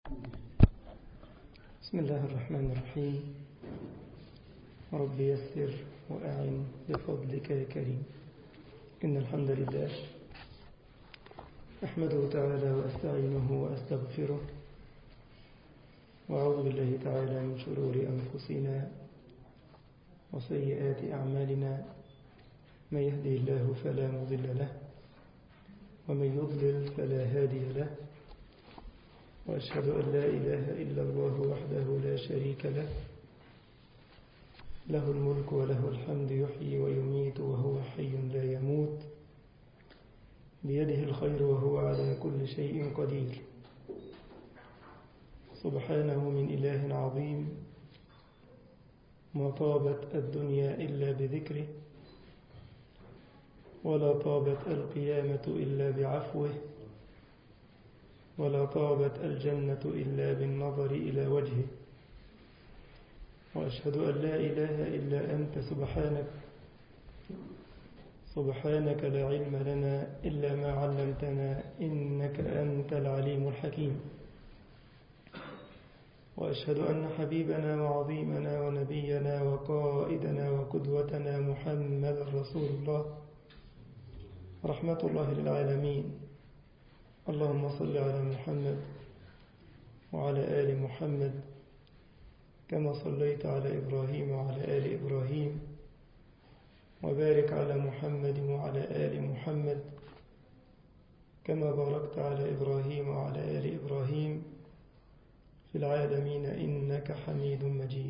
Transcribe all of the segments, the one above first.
بسم الله الرحمن الرحيم رب يسر وأعن بفضلك يا كريم إن الحمد لله أحمده تعالى وأستعينه وأستغفره وأعوذ بالله تعالى من شرور أنفسنا وسيئات أعمالنا من يهدي الله فلا مضل له ومن يضلل فلا هادي له وأشهد أن لا إله إلا الله وحده لا شريك له له الملك وله الحمد يحيي ويميت وهو حي لا يموت بيده الخير وهو على كل شيء قدير سبحانه من إله عظيم ما طابت الدنيا إلا بذكره ولا طابت القيامة إلا بعفوه ولا طابت الجنة إلا بالنظر إلى وجهه وأشهد أن لا إله إلا أنت سبحانك سبحانك لا علم لنا إلا ما علمتنا إنك أنت العليم الحكيم وأشهد أن حبيبنا وعظيمنا ونبينا وقائدنا وقدوتنا محمد رسول الله رحمة الله للعالمين اللهم صل على محمد وعلى آل محمد كما صليت على إبراهيم وعلى آل إبراهيم وبارك على محمد وعلى آل محمد كما باركت على إبراهيم وعلى آل إبراهيم في العالمين إنك حميد مجيد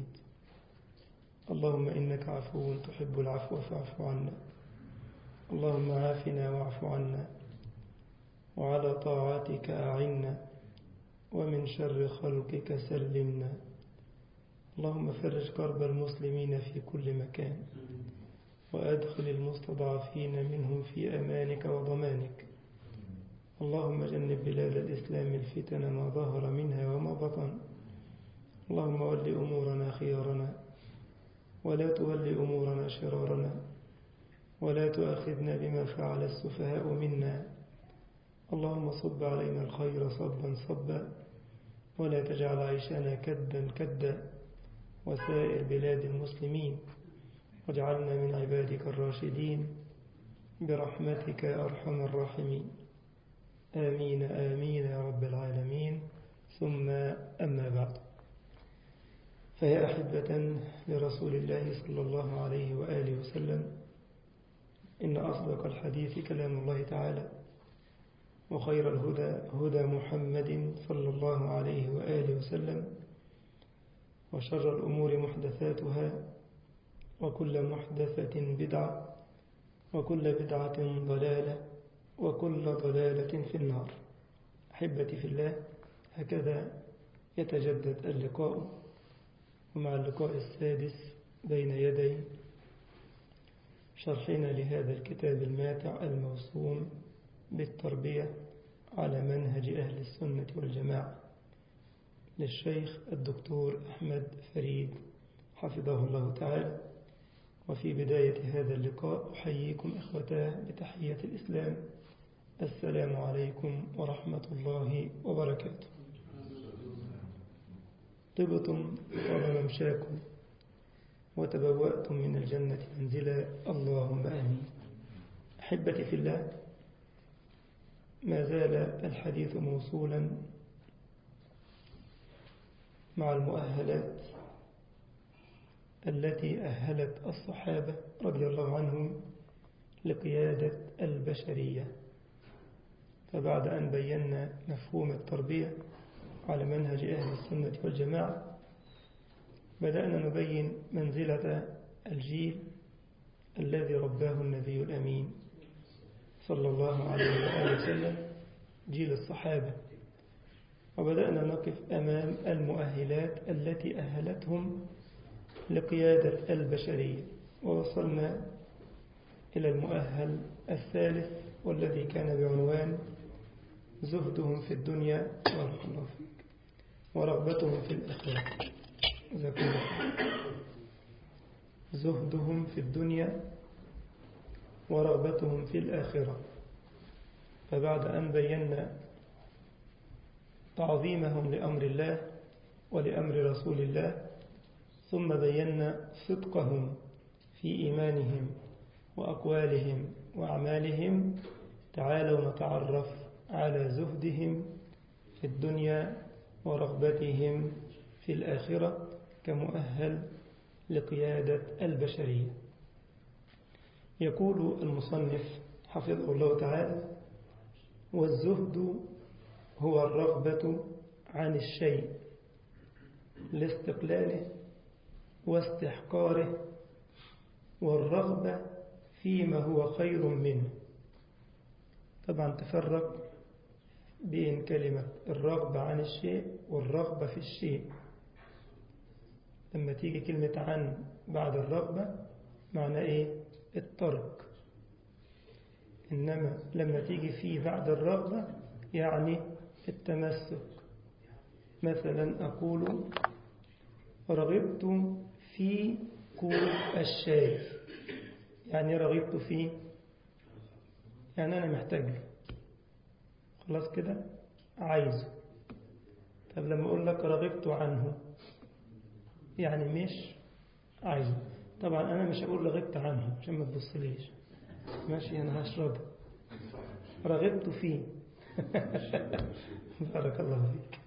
اللهم إنك عفو تحب العفو فاعف عنا اللهم عافنا واعف عنا وعلى طاعتك أعنا ومن شر خلقك سلمنا اللهم فرج كرب المسلمين في كل مكان وأدخل المستضعفين منهم في أمانك وضمانك اللهم جنب بلاد الإسلام الفتن ما ظهر منها وما بطن اللهم ول أمورنا خيارنا ولا تول أمورنا شرارنا ولا تؤاخذنا بما فعل السفهاء منا اللهم صب علينا الخير صبا صبا ولا تجعل عيشنا كدا كدا وسائر بلاد المسلمين واجعلنا من عبادك الراشدين برحمتك يا أرحم الراحمين آمين آمين يا رب العالمين ثم أما بعد فيا أحبة لرسول الله صلى الله عليه وآله وسلم إن أصدق الحديث كلام الله تعالى وخير الهدى هدى محمد صلى الله عليه وآله وسلم وشر الأمور محدثاتها وكل محدثة بدعة وكل بدعة ضلالة وكل ضلالة في النار أحبتي في الله هكذا يتجدد اللقاء ومع اللقاء السادس بين يدي شرحنا لهذا الكتاب الماتع الموسوم بالتربية على منهج أهل السنة والجماعة للشيخ الدكتور أحمد فريد حفظه الله تعالى وفي بداية هذا اللقاء أحييكم إخوتاه بتحية الإسلام السلام عليكم ورحمة الله وبركاته طبتم طاب ممشاكم وتبوأتم من الجنة منزلا اللهم آمين أحبتي في الله ما زال الحديث موصولا مع المؤهلات التي أهلت الصحابة رضي الله عنهم لقيادة البشرية فبعد أن بينا مفهوم التربية على منهج أهل السنة والجماعة بدأنا نبين منزلة الجيل الذي رباه النبي الأمين صلى الله عليه وآله وسلم جيل الصحابة وبدأنا نقف أمام المؤهلات التي أهلتهم لقيادة البشرية ووصلنا إلى المؤهل الثالث والذي كان بعنوان زهدهم في الدنيا بارك الله فيك ورغبتهم في الآخرة جزاكم الله زهدهم في الدنيا ورغبتهم في الآخرة فبعد أن بينا تعظيمهم لأمر الله ولأمر رسول الله ثم بينا صدقهم في إيمانهم وأقوالهم وأعمالهم تعالوا نتعرف على زهدهم في الدنيا ورغبتهم في الآخرة كمؤهل لقيادة البشرية يقول المصنف حفظه الله تعالى والزهد هو الرغبة عن الشيء لاستقلاله واستحقاره والرغبة فيما هو خير منه طبعا تفرق بين كلمة الرغبة عن الشيء والرغبة في الشيء لما تيجي كلمة عن بعد الرغبة معنى ايه الترك إنما لما تيجي في بعد الرغبة يعني التمسك مثلا أقول رغبت في كوب الشاي يعني رغبت فيه يعني أنا محتاج له خلاص كده عايزه طب لما أقول لك رغبت عنه يعني مش عايزه طبعا أنا مش هقول رغبت عنه عشان ما تبصليش ماشي أنا هشربه رغبت فيه بارك الله فيك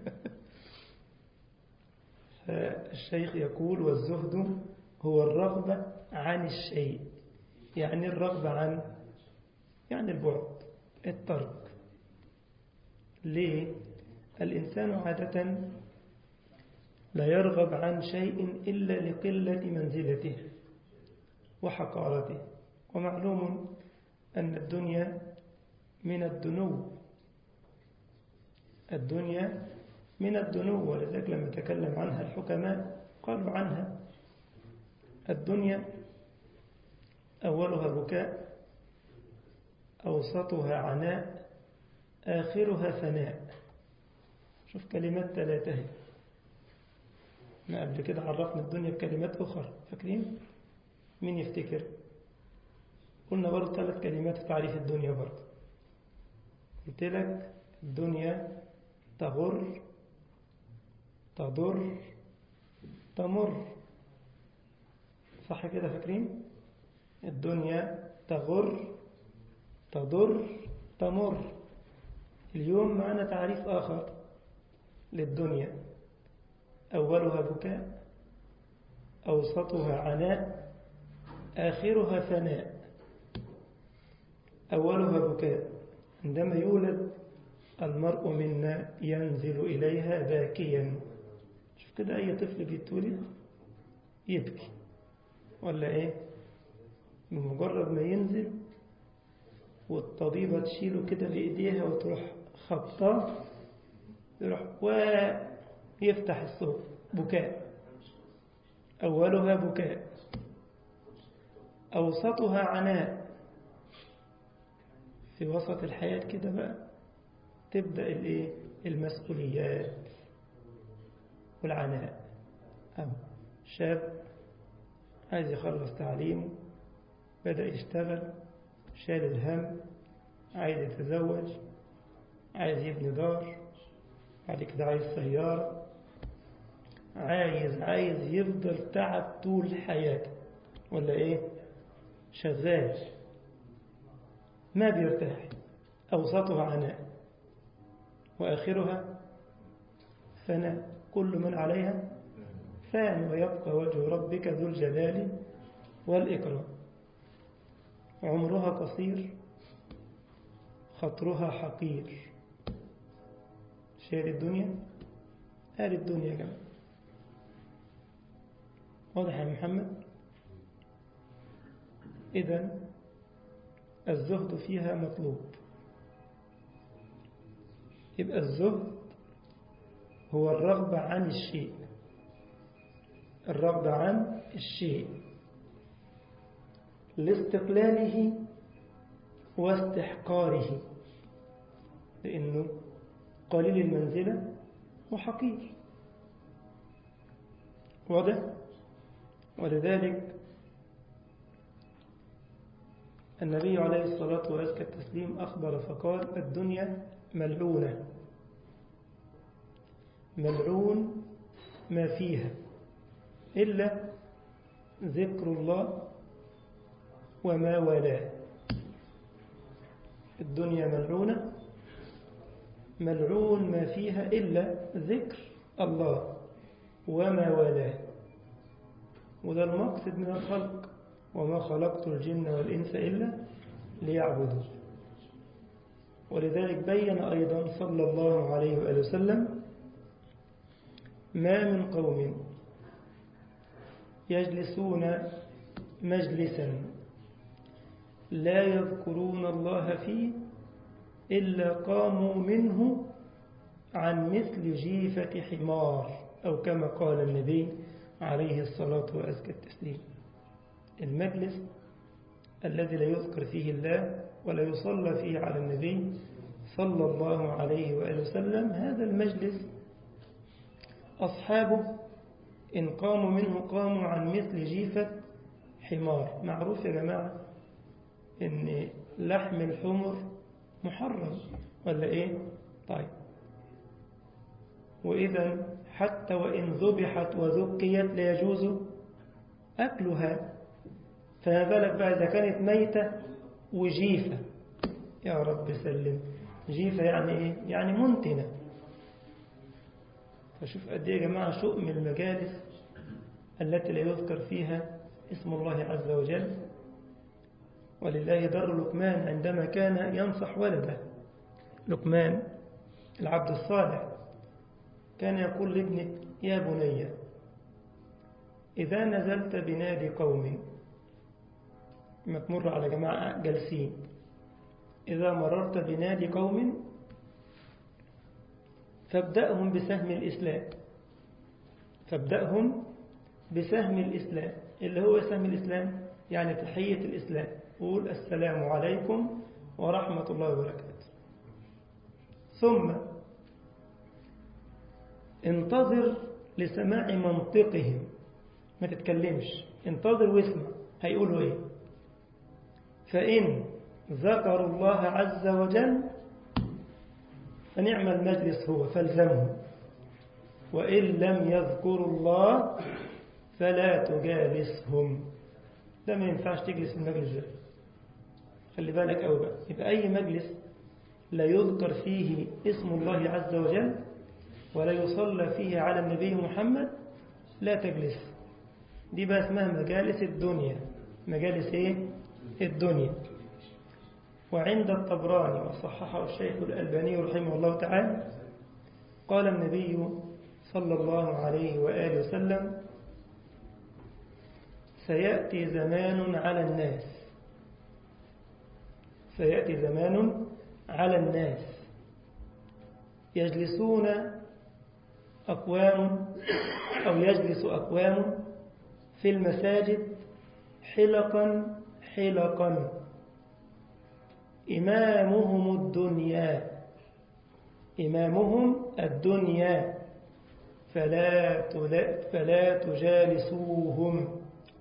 فالشيخ يقول والزهد هو الرغبة عن الشيء يعني الرغبة عن يعني البعد الترك ليه الإنسان عادة لا يرغب عن شيء إلا لقلة منزلته وحقارته ومعلوم أن الدنيا من الدنو الدنيا من الدنو ولذلك لما تكلم عنها الحكماء قالوا عنها الدنيا أولها بكاء أوسطها عناء آخرها فناء شوف كلمات ثلاثة ما قبل كده عرفنا الدنيا بكلمات أخرى فاكرين مين يفتكر قلنا برضه ثلاث كلمات في تعريف الدنيا برضه قلت لك الدنيا تغر تضر تمر صح كده فاكرين الدنيا تغر تضر تمر اليوم معنا تعريف آخر للدنيا أولها بكاء أوسطها عناء آخرها فناء أولها بكاء عندما يولد المرء منا ينزل إليها باكيا شوف كده أي طفل بيتولد يبكي ولا إيه بمجرد ما ينزل والطبيبة تشيله كده بإيديها وتروح خبطاه يروح ويفتح الصوت بكاء أولها بكاء أوسطها عناء في وسط الحياة كده بقى تبدأ الايه المسؤوليات والعناء أو شاب عايز يخلص تعليمه بدأ يشتغل شال الهم عايز يتزوج عايز يبني دار بعد كده عايز سيارة عايز عايز يفضل تعب طول حياته ولا ايه شغال ما بيرتاح أوسطها عناء وآخرها فناء كل من عليها فان ويبقى وجه ربك ذو الجلال والإكرام عمرها قصير خطرها حقير شير الدنيا آل الدنيا يا جماعة واضح يا محمد إذا الزهد فيها مطلوب يبقى الزهد هو الرغبة عن الشيء الرغبة عن الشيء لاستقلاله واستحقاره لأنه قليل المنزلة وحقير واضح ولذلك النبي عليه الصلاة والسلام التسليم أخبر فقال الدنيا ملعونة ملعون ما فيها إلا ذكر الله وما والاه الدنيا ملعونة ملعون ما فيها إلا ذكر الله وما والاه وده المقصد من الخلق وما خلقت الجن والإنس إلا ليعبدوا ولذلك بين أيضا صلى الله عليه وآله وسلم ما من قوم يجلسون مجلسا لا يذكرون الله فيه إلا قاموا منه عن مثل جيفة حمار أو كما قال النبي عليه الصلاة وأزكى التسليم المجلس الذي لا يذكر فيه الله ولا يصلى فيه على النبي صلى الله عليه وآله وسلم هذا المجلس أصحابه إن قاموا منه قاموا عن مثل جيفة حمار معروف يا جماعة إن لحم الحمر محرم ولا إيه طيب وإذا حتى وإن ذبحت وذكيت لا يجوز أكلها فما بالك بقى إذا كانت ميتة وجيفة يا رب سلم جيفة يعني إيه؟ يعني منتنة فشوف قد إيه يا جماعة شؤم المجالس التي لا يذكر فيها اسم الله عز وجل ولله در لقمان عندما كان ينصح ولده لقمان العبد الصالح كان يقول لابنه يا بني إذا نزلت بنادي قوم ما تمر على جماعة جالسين إذا مررت بنادي قوم فابدأهم بسهم الإسلام فابدأهم بسهم الإسلام اللي هو سهم الإسلام يعني تحية الإسلام قول السلام عليكم ورحمة الله وبركاته ثم انتظر لسماع منطقهم ما تتكلمش انتظر واسمع هيقولوا ايه فإن ذكروا الله عز وجل فنعم المجلس هو فالزمه وإن لم يذكروا الله فلا تجالسهم ده ما ينفعش تجلس في المجلس ده خلي بالك أو بقى يبقى أي مجلس لا يذكر فيه اسم الله عز وجل ولا يصلى فيه على النبي محمد لا تجلس دي بقى اسمها مجالس الدنيا مجالس ايه الدنيا وعند الطبراني وصححه الشيخ الألباني رحمه الله تعالى قال النبي صلى الله عليه وآله وسلم سيأتي زمان على الناس سيأتي زمان على الناس يجلسون أقوام أو يجلس أقوام في المساجد حلقا حلقا إمامهم الدنيا إمامهم الدنيا فلا فلا تجالسوهم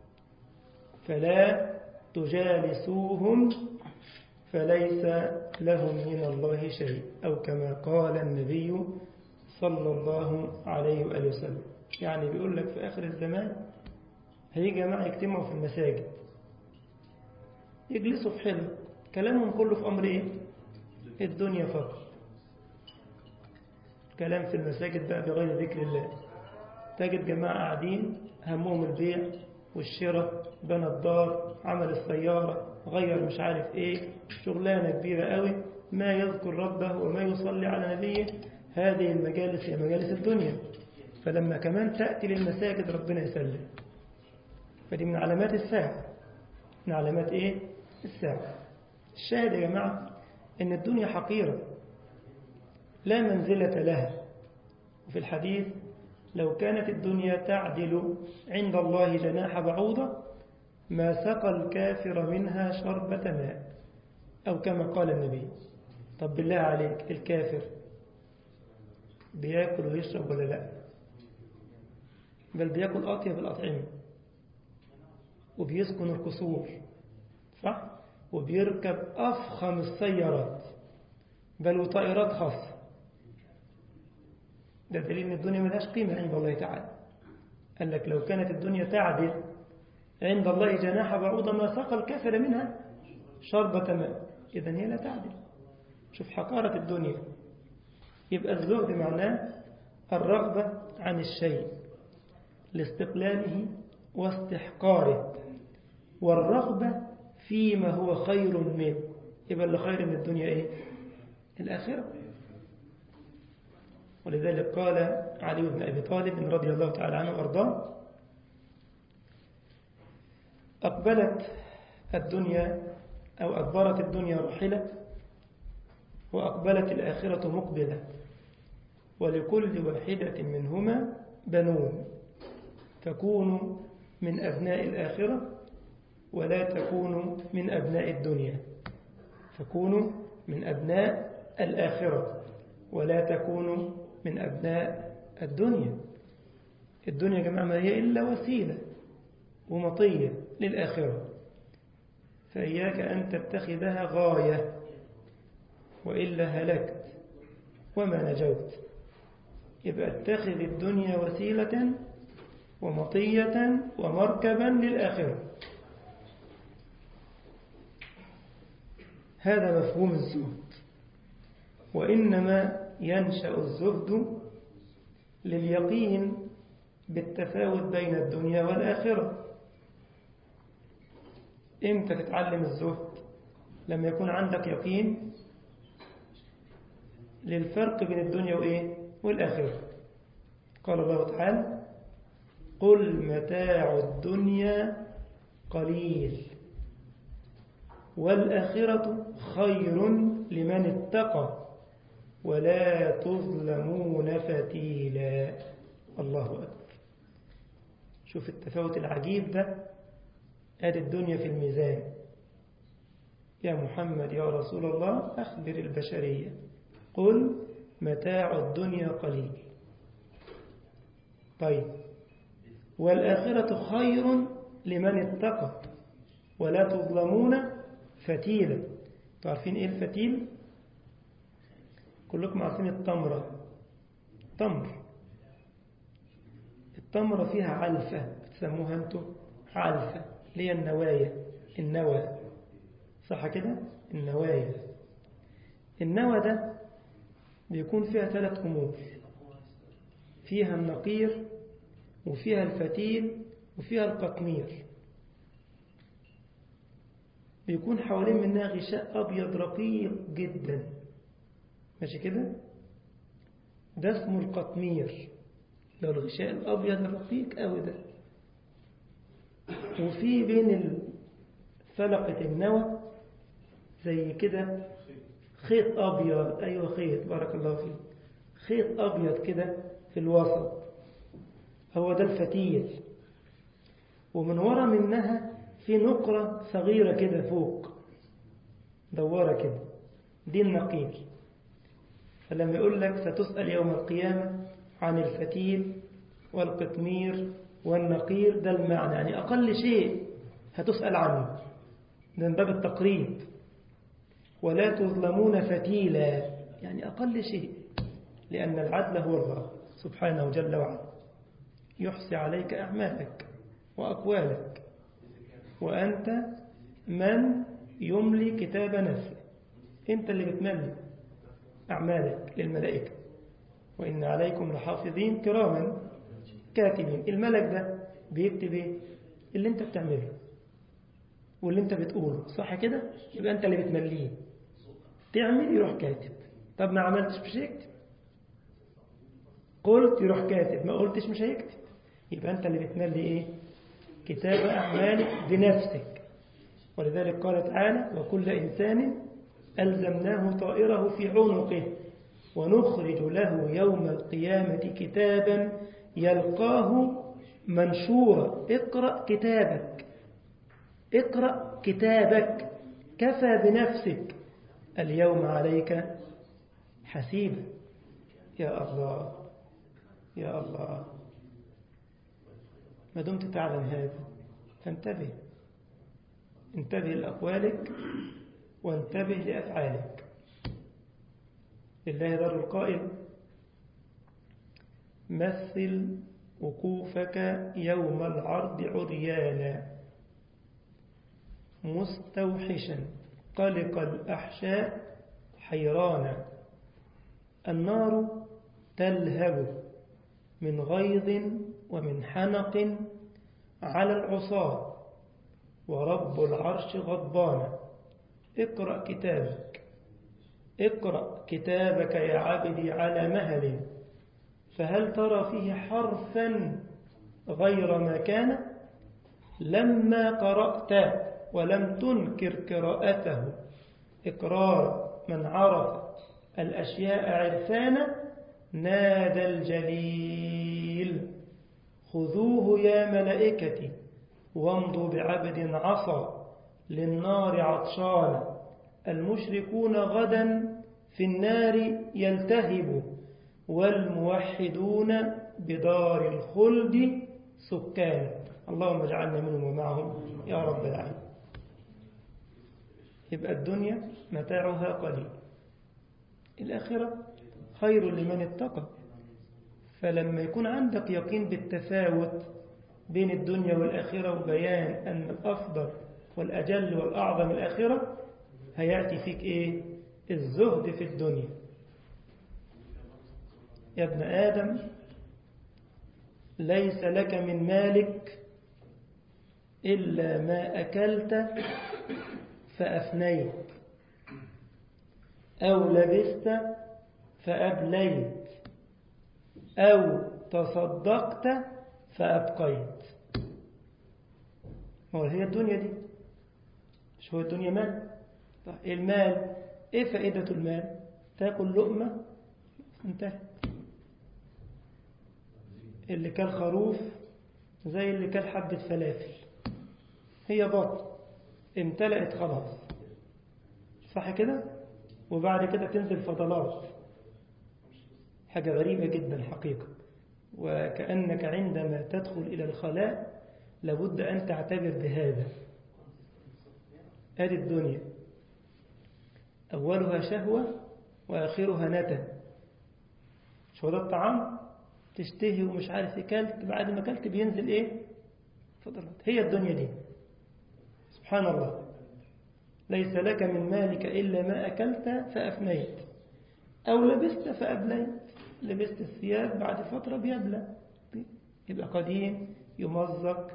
فلا تجالسوهم فليس لهم من الله شيء أو كما قال النبي صلى الله عليه وآله وسلم يعني بيقول لك في آخر الزمان هيجي جماعة يجتمعوا في المساجد يجلسوا في حلم كلامهم كله في أمر إيه؟ الدنيا فقط كلام في المساجد بقى بغير ذكر الله تجد جماعة قاعدين همهم البيع والشراء بنى الدار عمل السيارة غير مش عارف ايه شغلانة كبيرة قوي ما يذكر ربه وما يصلي على نبيه هذه المجالس هي مجالس الدنيا فلما كمان تأتي للمساجد ربنا يسلم فدي من علامات الساعة من علامات ايه الساعة الشاهد يا جماعة ان الدنيا حقيرة لا منزلة لها وفي الحديث لو كانت الدنيا تعدل عند الله جناح بعوضة ما سقى الكافر منها شربة ماء أو كما قال النبي طب بالله عليك الكافر بياكل ويشرب ولا لا بل بياكل أطيب الأطعمة وبيسكن القصور صح وبيركب أفخم السيارات بل وطائرات خاصة ده دليل ان الدنيا ملهاش قيمة عند الله تعالى قال لك لو كانت الدنيا تعدل عند الله جناح بعوضة ما سقى الكافر منها شربة ماء إذا هي لا تعدل شوف حقارة الدنيا يبقى الزهد معناه الرغبة عن الشيء لاستقلاله واستحقاره والرغبة فيما هو خير منه يبقى اللي خير من الدنيا إيه؟ الآخرة ولذلك قال علي بن أبي طالب رضي الله تعالى عنه وأرضاه أقبلت الدنيا أو أدبرت الدنيا راحلة وأقبلت الآخرة مقبلة ولكل واحدة منهما بنون تكون من أبناء الآخرة ولا تكون من أبناء الدنيا تكون من أبناء الآخرة ولا تكون من أبناء الدنيا الدنيا يا جماعة ما هي إلا وسيلة ومطية للآخرة فإياك أن تتخذها غاية وإلا هلكت وما نجوت يبقى اتخذ الدنيا وسيلة ومطية ومركبا للآخرة هذا مفهوم الزهد وإنما ينشأ الزهد لليقين بالتفاوت بين الدنيا والآخرة إمتى تتعلم الزهد لما يكون عندك يقين للفرق بين الدنيا وإيه والآخرة قال الله تعالى قل متاع الدنيا قليل والآخرة خير لمن اتقى ولا تظلمون فتيلا الله أكبر شوف التفاوت العجيب ده ادي الدنيا في الميزان يا محمد يا رسول الله أخبر البشرية قل متاع الدنيا قليل طيب والآخرة خير لمن اتقى ولا تظلمون فتيلا تعرفين ايه الفتيل كلكم عارفين التمرة تمر التمرة فيها علفة بتسموها انتم علفة اللي هي النوايا النوى صح كده النوايا النوى ده بيكون فيها ثلاث أمور فيها النقير وفيها الفتيل وفيها القطمير بيكون حوالين منها غشاء أبيض رقيق جدا ماشي كده ده اسمه القطمير لو الغشاء الأبيض الرقيق أوي ده وفي بين فلقة النوى زي كده خيط أبيض أيوة خيط بارك الله فيك خيط أبيض كده في الوسط هو ده الفتيل ومن ورا منها في نقرة صغيرة كده فوق دوارة كده دي النقير فلما يقول لك ستسأل يوم القيامة عن الفتيل والقطمير والنقير ده المعنى يعني أقل شيء هتسأل عنه ده من باب التقريب ولا تظلمون فتيلا يعني أقل شيء لأن العدل هو الله سبحانه جل وعلا يحصي عليك أعمالك وأقوالك وأنت من يملي كتاب نفسه أنت اللي بتملي أعمالك للملائكة وإن عليكم لحافظين كراما كاتبين الملك ده بيكتب ايه اللي انت بتعمله واللي انت بتقوله صح كده يبقى انت اللي بتمليه تعمل يروح كاتب طب ما عملتش مش هيكتب قلت يروح كاتب ما قلتش مش هيكتب يبقى انت اللي بتملي ايه كتاب اعمالك بنفسك ولذلك قال تعالى وكل انسان الزمناه طائره في عنقه ونخرج له يوم القيامه كتابا يلقاه منشورا اقرأ كتابك اقرأ كتابك كفى بنفسك اليوم عليك حسيبا يا الله يا الله ما دمت تعلم هذا فانتبه انتبه لأقوالك وانتبه لأفعالك لله دار القائل مثل وقوفك يوم العرض عريانا مستوحشا قلق الأحشاء حيرانا النار تلهب من غيظ ومن حنق على العصاة ورب العرش غضبان اقرأ كتابك اقرأ كتابك يا عبدي على مهل فهل ترى فيه حرفا غير ما كان لما قرأت ولم تنكر قراءته إقرار من عرف الأشياء عرفانا نادى الجليل خذوه يا ملائكتي وامضوا بعبد عصى للنار عطشان المشركون غدا في النار يلتهب والموحدون بدار الخلد سكان اللهم اجعلنا منهم ومعهم يا رب العالمين يبقى الدنيا متاعها قليل الآخرة خير لمن اتقى فلما يكون عندك يقين بالتفاوت بين الدنيا والآخرة وبيان أن الأفضل والأجل والأعظم الآخرة هيأتي فيك إيه الزهد في الدنيا يا ابن آدم ليس لك من مالك إلا ما أكلت فأفنيت أو لبست فأبليت أو تصدقت فأبقيت هو هي الدنيا دي مش هو الدنيا مال طيب المال ايه فائدة المال تاكل لقمة انتهت اللي كان خروف زي اللي كان حبة فلافل هي بطن امتلأت خلاص صح كده وبعد كده تنزل فضلات حاجة غريبة جدا حقيقة وكأنك عندما تدخل إلى الخلاء لابد أن تعتبر بهذا هذه الدنيا أولها شهوة وآخرها ندى شو ده الطعام تشتهي ومش عارف كلت بعد ما كلت بينزل ايه فضلات هي الدنيا دي سبحان الله ليس لك من مالك إلا ما أكلت فأفنيت أو لبست فأبليت لبست الثياب بعد فترة بيبلى يبقى قديم يمزق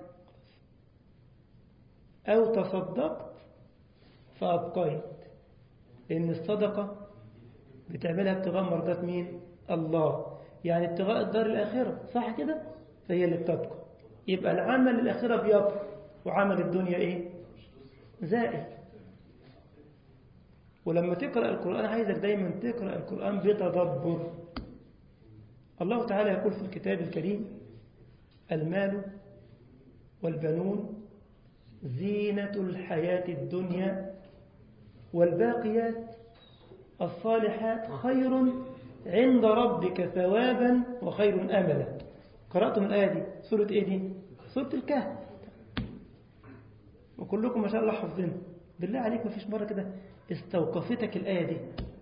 أو تصدقت فأبقيت لأن الصدقة بتعملها ابتغاء مرضات مين الله يعني ابتغاء الدار الآخرة صح كده فهي اللي بتبقى يبقى العمل الآخرة بيبقى وعمل الدنيا إيه زائد ولما تقرأ القرآن عايزك دايما تقرأ القرآن بتدبر الله تعالى يقول في الكتاب الكريم المال والبنون زينة الحياة الدنيا والباقيات الصالحات خير عند ربك ثوابا وخير أملا قرأتم الآية دي سورة إيه دي سورة الكهف وكلكم ما شاء الله حافظين بالله عليك ما فيش مرة كده استوقفتك الآية دي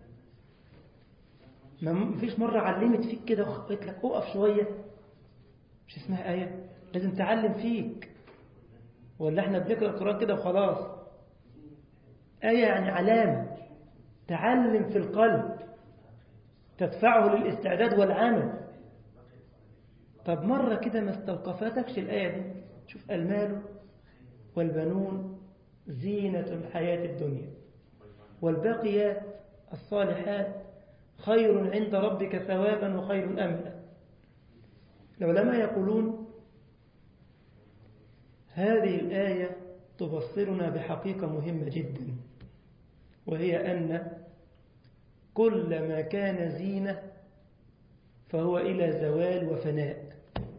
ما فيش مرة علمت فيك كده وقلت لك اقف شوية مش اسمها آية لازم تعلم فيك ولا احنا بنقرأ القرآن كده وخلاص آية يعني علامة تعلم في القلب تدفعه للاستعداد والعمل طب مرة كده ما استوقفتكش الآية دي شوف المال والبنون زينة الحياة الدنيا والباقيات الصالحات خير عند ربك ثوابا وخير أملا العلماء يقولون هذه الآية تبصرنا بحقيقة مهمة جدا وهي أن كل ما كان زينة فهو إلى زوال وفناء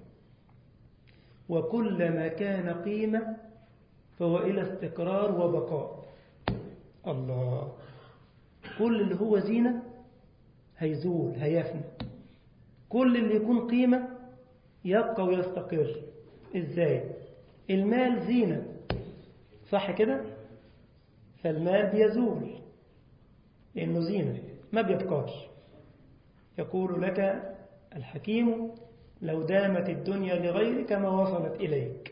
وكل ما كان قيمة فهو إلى استقرار وبقاء الله كل اللي هو زينة هيزول هيفنى كل اللي يكون قيمة يبقى ويستقر إزاي المال زينة صح كده فالمال بيزول لأنه زينة ما بيبقاش يقول لك الحكيم لو دامت الدنيا لغيرك ما وصلت إليك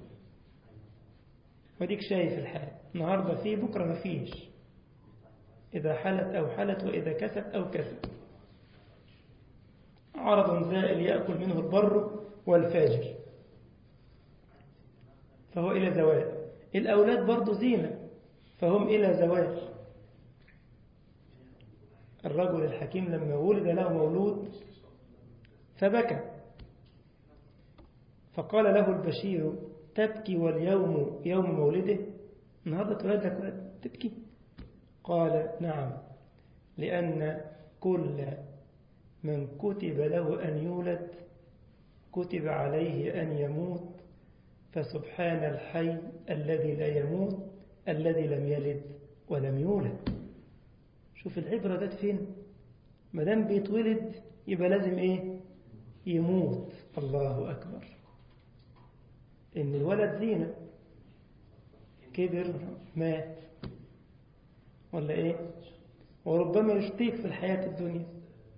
وديك شايف الحال النهاردة فيه بكرة ما فيش إذا حلت أو حلت وإذا كست أو كست عرض زائل يأكل منه البر والفاجر فهو إلى زوال الأولاد برضو زينة فهم إلى زوال الرجل الحكيم لما ولد له مولود فبكى فقال له البشير تبكي واليوم يوم مولده النهارده تولد لك ولد تبكي قال نعم لأن كل من كتب له أن يولد كتب عليه أن يموت فسبحان الحي الذي لا يموت الذي لم يلد ولم يولد شوف العبرة جت فين ما دام بيتولد يبقى لازم ايه يموت الله أكبر إن الولد زينة كبر مات ولا إيه وربما يشقيك في الحياة الدنيا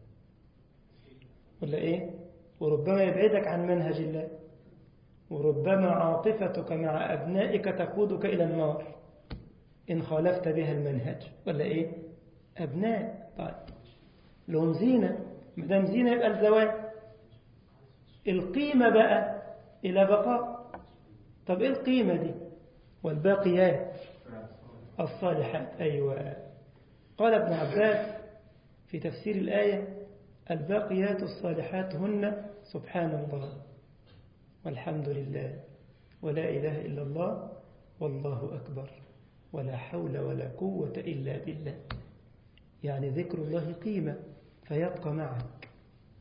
ولا إيه وربما يبعدك عن منهج الله وربما عاطفتك مع أبنائك تقودك إلى النار إن خالفت بها المنهج ولا إيه أبناء طيب لهم زينة مدام زينة يبقى الزواج القيمة بقى إلى بقاء طب إيه القيمة دي والباقيات الصالحات أيوة قال ابن عباس في تفسير الآية الباقيات الصالحات هن سبحان الله والحمد لله ولا إله إلا الله والله أكبر ولا حول ولا قوة إلا بالله يعني ذكر الله قيمة فيبقى معك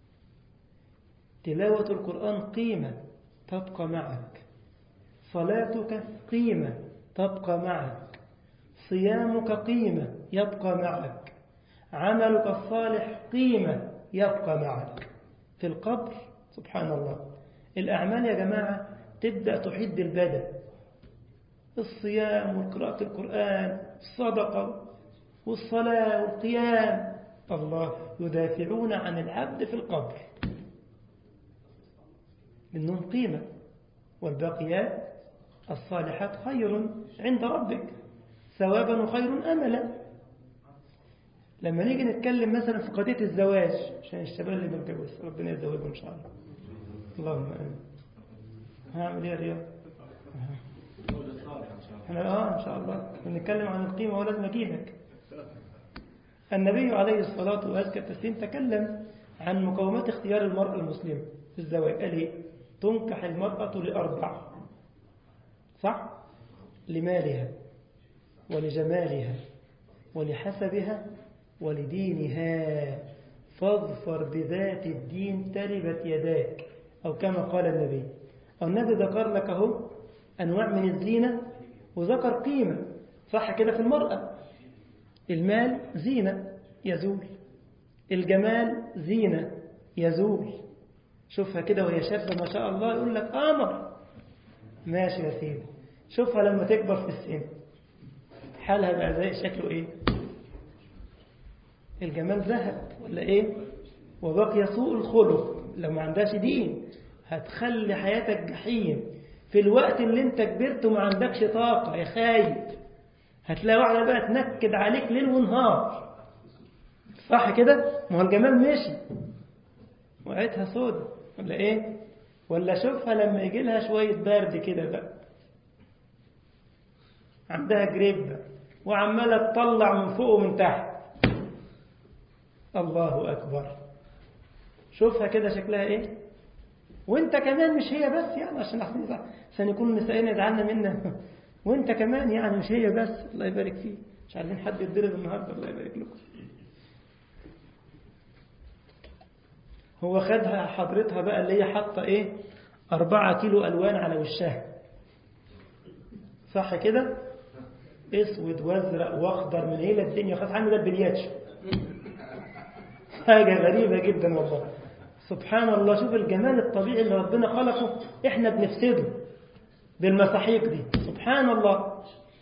تلاوة القرآن قيمة تبقى معك صلاتك قيمة تبقى معك صيامك قيمة يبقى معك عملك الصالح قيمة يبقى معك في القبر سبحان الله الأعمال يا جماعة تبدأ تحد البدن الصيام وقراءة القرآن الصدقة والصلاة والقيام الله يدافعون عن العبد في القبر لأنهم قيمة والباقيات الصالحات خير عند ربك ثوابا وخير أملا لما نيجي نتكلم مثلا في قضية الزواج عشان الشباب اللي بنتجوز ربنا يزوجهم إن شاء الله اللهم آمين هعمل ايه يا رياض احنا اه ان شاء الله بنتكلم عن القيمة ولازم اجيبك النبي عليه الصلاة وأزكى التسليم تكلم عن مقومات اختيار المرأة المسلمة في الزواج قال ايه تنكح المرأة لأربع صح لمالها ولجمالها ولحسبها ولدينها فاظفر بذات الدين تربت يداك أو كما قال النبي النبي ذكر لك اهو أنواع من الزينة وذكر قيمة صح كده في المرأة المال زينة يزول الجمال زينة يزول شوفها كده وهي شابة ما شاء الله يقول لك قمر ماشي يا سيدي شوفها لما تكبر في السن حالها بقى زي شكله ايه الجمال ذهب ولا ايه وبقي سوء الخلق لو ما عندهاش دين هتخلي حياتك جحيم في الوقت اللي انت كبرت وما عندكش طاقة يا خايب هتلاقي واحدة بقى تنكد عليك ليل ونهار صح كده ما هو الجمال مشي وقعتها سودة ولا ايه ولا شوفها لما يجي لها شوية برد كده بقى عندها جريب وعمالة تطلع من فوق ومن تحت الله أكبر شوفها كده شكلها ايه وانت كمان مش هي بس يعني عشان احسن عشان يكون نسائنا يزعلنا منا وانت كمان يعني مش هي بس الله يبارك فيه مش عايزين حد يتضرب النهارده الله يبارك لكم هو خدها حضرتها بقى اللي هي حاطه ايه أربعة كيلو ألوان على وشها صح كده اسود وازرق واخضر من هيلة الدنيا خلاص عامل ده البلياتش حاجة غريبة جدا والله سبحان الله شوف الجمال الطبيعي اللي ربنا خلقه احنا بنفسده بالمساحيق دي سبحان الله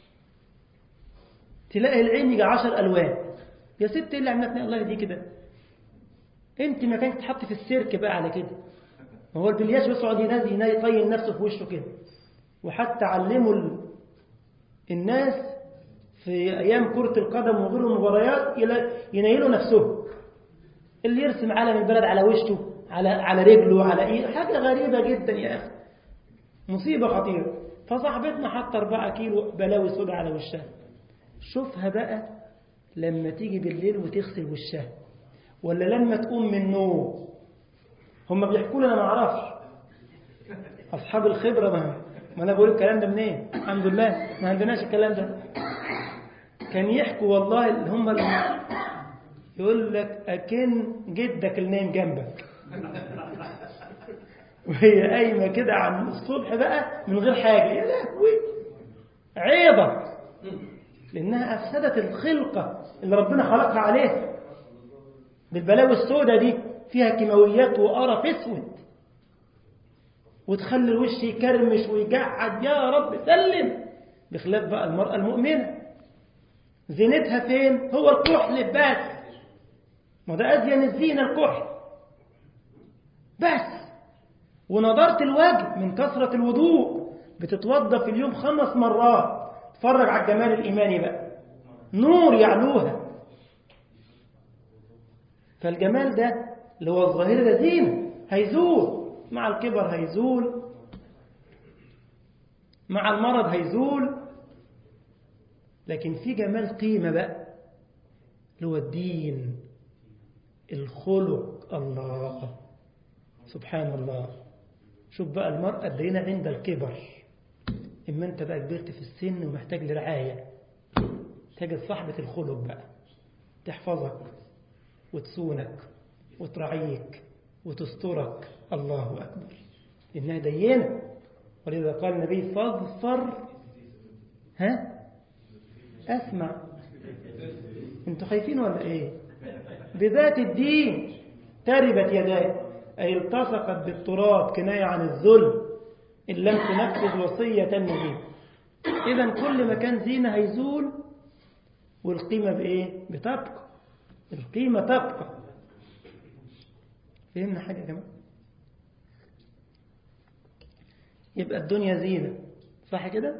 تلاقي العين يجي عشر ألوان يا ست ايه اللي عملتني الله دي كده انت ما كانت تحط في السيرك بقى على كده هو البلياش يقعد ينادي ينادي يطين نفسه في وشه كده وحتى علموا الناس في أيام كرة القدم وغير المباريات ينيلوا نفسهم اللي يرسم علم البلد على وشه على على رجله على ايه حاجة غريبة جدا يا أخي مصيبة خطيرة فصاحبتنا حتى 4 كيلو بلاوي سودا على وشها شوفها بقى لما تيجي بالليل وتغسل وشها ولا لما تقوم من النوم هم بيحكوا لنا ما اعرفش اصحاب الخبره ما ما انا بقول الكلام ده منين الحمد لله ما عندناش الكلام ده كان يحكوا والله اللي هم اللي يقول لك اكن جدك اللي نايم جنبك وهي قايمه كده عن الصبح بقى من غير حاجه يا لهوي عيبه لانها افسدت الخلقه اللي ربنا خلقها عليها بالبلاوي السوداء دي فيها كيماويات وقرف اسود وتخلي الوش يكرمش ويجعد يا رب سلم بخلاف بقى المرأة المؤمنة زينتها فين هو الكحل بس ما ده أزين الزينة الكحل بس ونضارة الوجه من كثرة الوضوء بتتوضى في اليوم خمس مرات اتفرج على الجمال الإيماني بقى نور يعلوها فالجمال ده اللي هو الظاهر ده زينة هيزول مع الكبر هيزول مع المرض هيزول لكن في جمال قيمة بقى اللي هو الدين الخلق الله سبحان الله شوف بقى المرأة اللي عند الكبر إما أنت بقى كبرت في السن ومحتاج لرعاية تجد صاحبة الخلق بقى تحفظك وتصونك وترعيك وتسترك الله أكبر إنها دينة ولذا قال النبي فاظفر ها أسمع انتوا خايفين ولا ايه بذات الدين تربت يداك أي التصقت بالتراب كناية عن الذل إن لم تنفذ وصية النبي إذا كل ما كان زينة هيزول والقيمة بإيه بتبقى القيمة تبقى فهمنا حاجة يا جماعة يبقى الدنيا زينة صح كده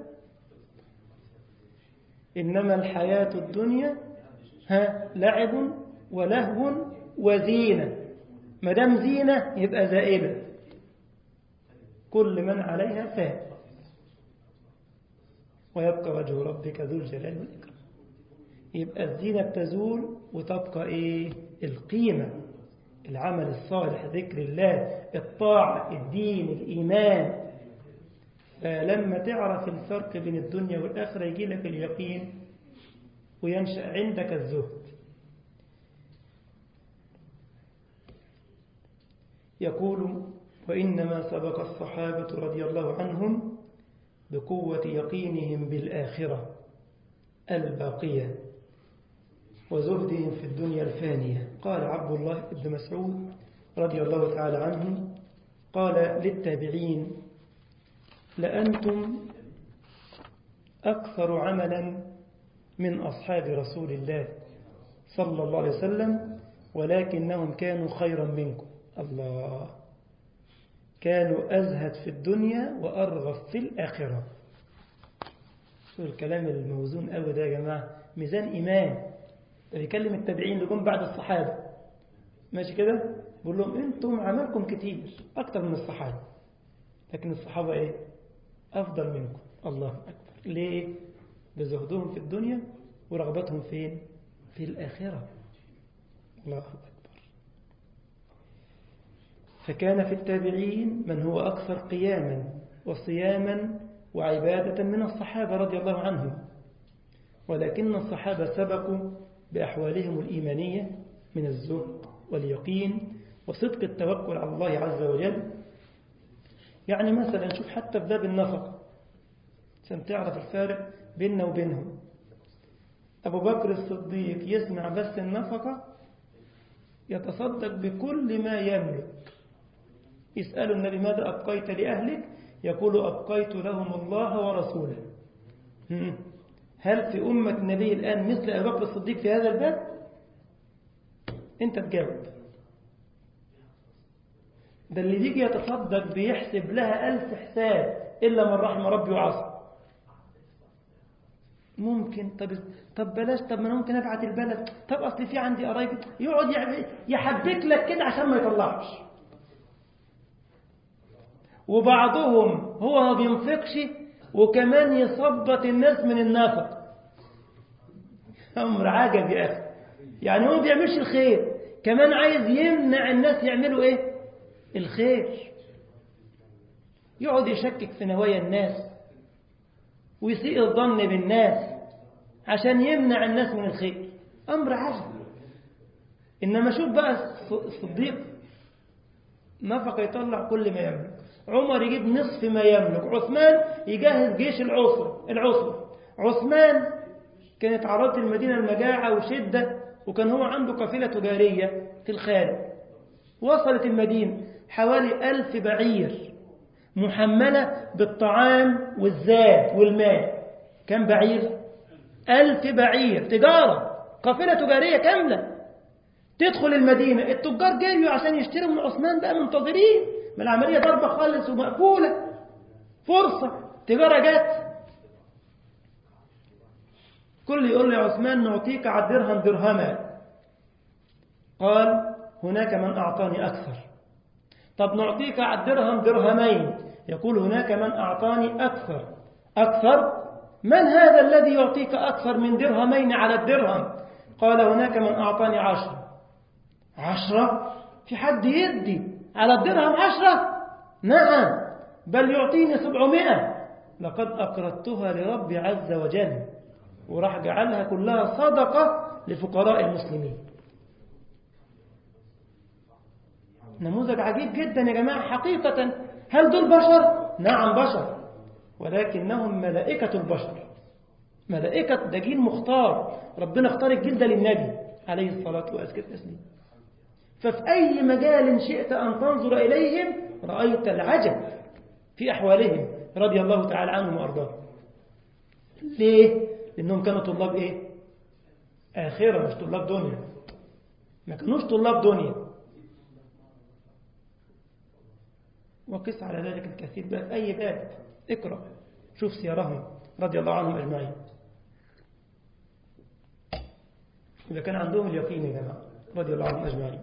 إنما الحياة الدنيا ها لعب ولهو وزينة ما دام زينة يبقى زائلة كل من عليها فان ويبقى وجه ربك ذو الجلال والإكرام يبقى الزينة بتزول وتبقى إيه القيمة العمل الصالح ذكر الله الطاعة الدين الإيمان فلما تعرف الفرق بين الدنيا والآخرة يجي لك اليقين وينشأ عندك الزهد يقول وإنما سبق الصحابة رضي الله عنهم بقوة يقينهم بالآخرة الباقية وزهدهم في الدنيا الفانية قال عبد الله بن مسعود رضي الله تعالى عنه قال للتابعين لأنتم أكثر عملا من أصحاب رسول الله صلى الله عليه وسلم ولكنهم كانوا خيرا منكم الله كانوا أزهد في الدنيا وأرغب في الآخرة شو الكلام الموزون قوي ده يا جماعة ميزان إيمان ده بيكلم التابعين اللي جم بعد الصحابة ماشي كده بيقول لهم انتم عملكم كتير أكتر من الصحابة لكن الصحابة إيه أفضل منكم الله أكبر ليه بزهدهم في الدنيا ورغبتهم فين في الآخرة الله أكبر فكان في التابعين من هو أكثر قياما وصياما وعبادة من الصحابة رضي الله عنهم ولكن الصحابة سبقوا بأحوالهم الإيمانية من الزهد واليقين وصدق التوكل على الله عز وجل يعني مثلا شوف حتى في باب النفقة عشان تعرف الفارق بيننا وبينهم أبو بكر الصديق يسمع بس النفقة يتصدق بكل ما يملك يسأل النبي ماذا أبقيت لأهلك يقول أبقيت لهم الله ورسوله هل في أمة النبي الآن مثل أبو بكر الصديق في هذا الباب أنت تجاوب ده اللي بيجي يتصدق بيحسب لها ألف حساب إلا من رحم ربي وعصى ممكن طب طب بلاش طب ما انا ممكن ابعت البلد طب اصل في عندي قرايبي يقعد يعمل- يحبك لك كده عشان ما يطلعش وبعضهم هو ما بينفقش وكمان يثبط الناس من النفق امر عجب يا اخي يعني هو ما بيعملش الخير كمان عايز يمنع الناس يعملوا ايه الخير يقعد يشكك في نوايا الناس ويسيء الظن بالناس عشان يمنع الناس من الخير أمر عجب إنما شوف بقى الصديق نفق يطلع كل ما يملك عمر يجيب نصف ما يملك عثمان يجهز جيش العسر العسر عثمان كانت عرضت المدينة المجاعة وشدة وكان هو عنده قافلة تجارية في الخارج وصلت المدينة حوالي ألف بعير محملة بالطعام والزاد والماء كم بعير؟ ألف بعير تجارة قافلة تجارية كاملة تدخل المدينة التجار جريوا عشان يشتروا من عثمان بقى منتظرين ما العملية ضربة خالص ومقفولة فرصة تجارة جت كل يقول لي عثمان نعطيك على الدرهم درهما قال هناك من أعطاني أكثر طب نعطيك على الدرهم درهمين يقول هناك من أعطاني أكثر أكثر من هذا الذي يعطيك أكثر من درهمين على الدرهم قال هناك من أعطاني عشرة عشرة في حد يدي على الدرهم عشرة نعم بل يعطيني سبعمائة لقد أقرضتها لربي عز وجل وراح جعلها كلها صدقة لفقراء المسلمين نموذج عجيب جدا يا جماعة حقيقة هل دول بشر؟ نعم بشر ولكنهم ملائكة البشر ملائكة ده جيل مختار ربنا اختار الجيل ده للنبي عليه الصلاة وأزكى التسليم ففي أي مجال شئت أن تنظر إليهم رأيت العجب في أحوالهم رضي الله تعالى عنهم وأرضاهم ليه؟ لأنهم كانوا طلاب إيه؟ آخرة مش طلاب دنيا ما كانوش طلاب دنيا وقس على ذلك الكثير بقى في أي باب اقرأ شوف سيرهم رضي الله عنهم أجمعين إذا كان عندهم اليقين يا جماعة رضي الله عنهم أجمعين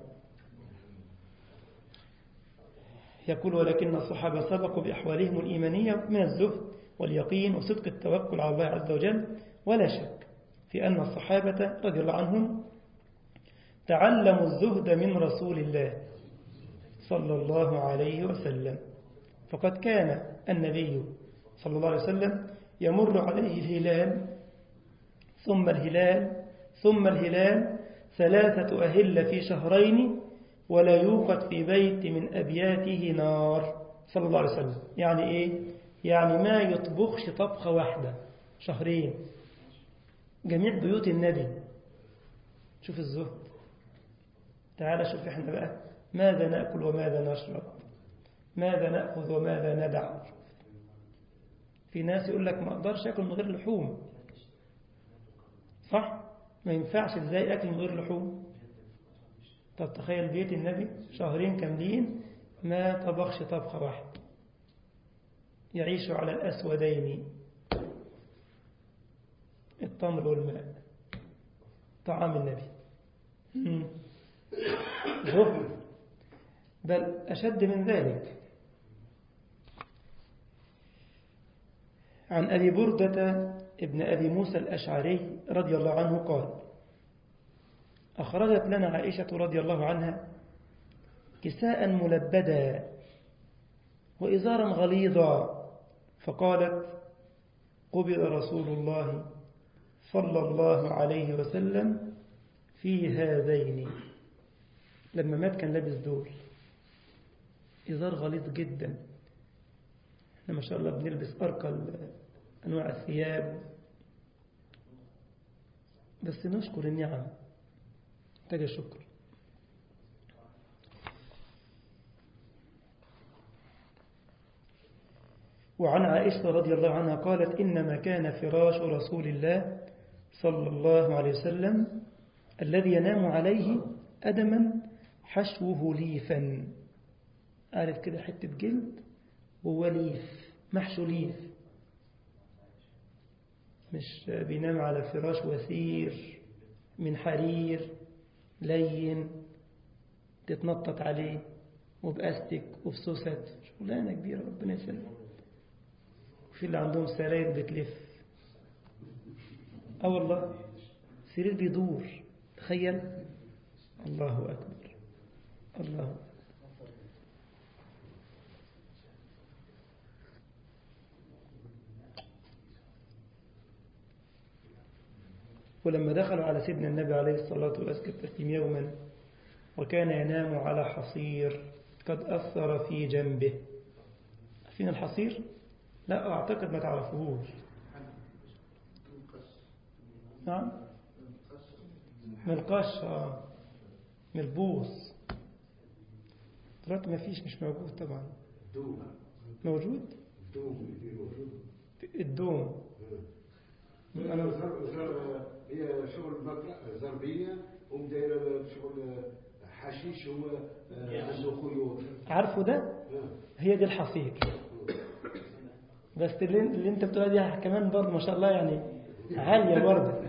يقول ولكن الصحابة سبقوا بأحوالهم الإيمانية من الزهد واليقين وصدق التوكل على الله عز وجل ولا شك في أن الصحابة رضي الله عنهم تعلموا الزهد من رسول الله صلى الله عليه وسلم فقد كان النبي صلى الله عليه وسلم يمر عليه الهلال ثم الهلال ثم الهلال ثلاثة أهل في شهرين ولا يوقد في بيت من أبياته نار صلى الله عليه وسلم يعني إيه؟ يعني ما يطبخش طبخة واحدة شهرين جميع بيوت النبي شوف الزهد تعال شوف احنا بقى ماذا نأكل وماذا نشرب ماذا نأخذ وماذا ندع في ناس يقول لك ما أقدرش أكل من غير لحوم صح؟ ما ينفعش ازاي أكل من غير لحوم طب تخيل بيت النبي شهرين كاملين ما طبخش طبخة واحدة يعيش على الأسودين التمر والماء طعام النبي زهد بل أشد من ذلك عن أبي بردة ابن أبي موسى الأشعري رضي الله عنه قال أخرجت لنا عائشة رضي الله عنها كساء ملبدا وإزارا غليظا فقالت قبل رسول الله صلى الله عليه وسلم في هذين لما مات كان لابس دول إزار غليظ جدا احنا ما شاء الله بنلبس أرقى أنواع الثياب بس نشكر النعم محتاجة شكر وعن عائشة رضي الله عنها قالت إنما كان فراش رسول الله صلى الله عليه وسلم الذي ينام عليه أدما حشوه ليفا عارف كده حتة جلد وهو ليف محشو ليف مش بينام على فراش وثير من حرير لين تتنطط عليه وبأستك وبسوست شغلانة كبيرة ربنا يسلم وفي اللي عندهم سراير بتلف اه والله سرير بيدور تخيل الله أكبر الله أكبر. ولما دخلوا على سيدنا النبي عليه الصلاة والسلام يوما وكان ينام على حصير قد أثر في جنبه عارفين الحصير؟ لا أعتقد ما تعرفوهوش نعم من القش آه. من البوص دلوقتي ما فيش مش موجود طبعا موجود الدوم انا هي شغل زربيه ومدايره شغل حشيش هو عنده خيوط عارفه ده هي دي الحصير بس اللي, اللي انت بتقولها دي كمان برضه ما شاء الله يعني عالية برضه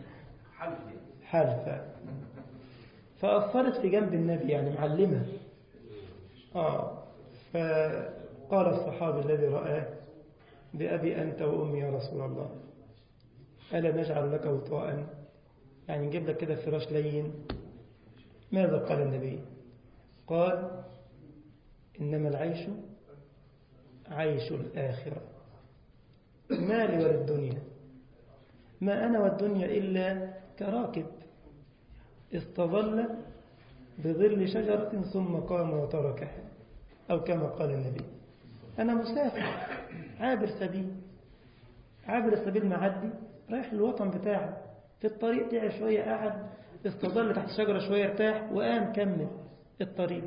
حلفة فأثرت في جنب النبي يعني معلمة آه فقال الصحابي الذي رآه بأبي أنت وأمي يا رسول الله ألا نجعل لك وطاء يعني نجيب لك كده فراش لين ماذا قال النبي قال إنما العيش عيش الآخرة ما لي وللدنيا ما أنا والدنيا إلا كراكب استظل بظل شجرة ثم قام وتركها أو كما قال النبي أنا مسافر عابر سبيل عابر السبيل معدي رايح الوطن بتاعه في الطريق تعب شوية قعد استظل تحت شجرة شوية ارتاح وقام كمل الطريق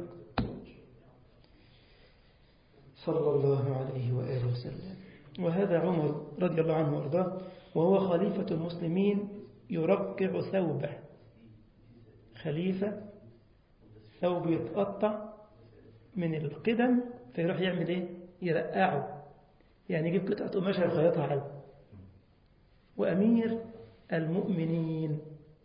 صلى الله عليه وآله وسلم وهذا عمر رضي الله عنه وارضاه وهو خليفة المسلمين يرقع ثوبه خليفة ثوب يتقطع من القدم فيروح يعمل ايه يرقعه يعني يجيب قطعة قماشة يخيطها عليه وأمير المؤمنين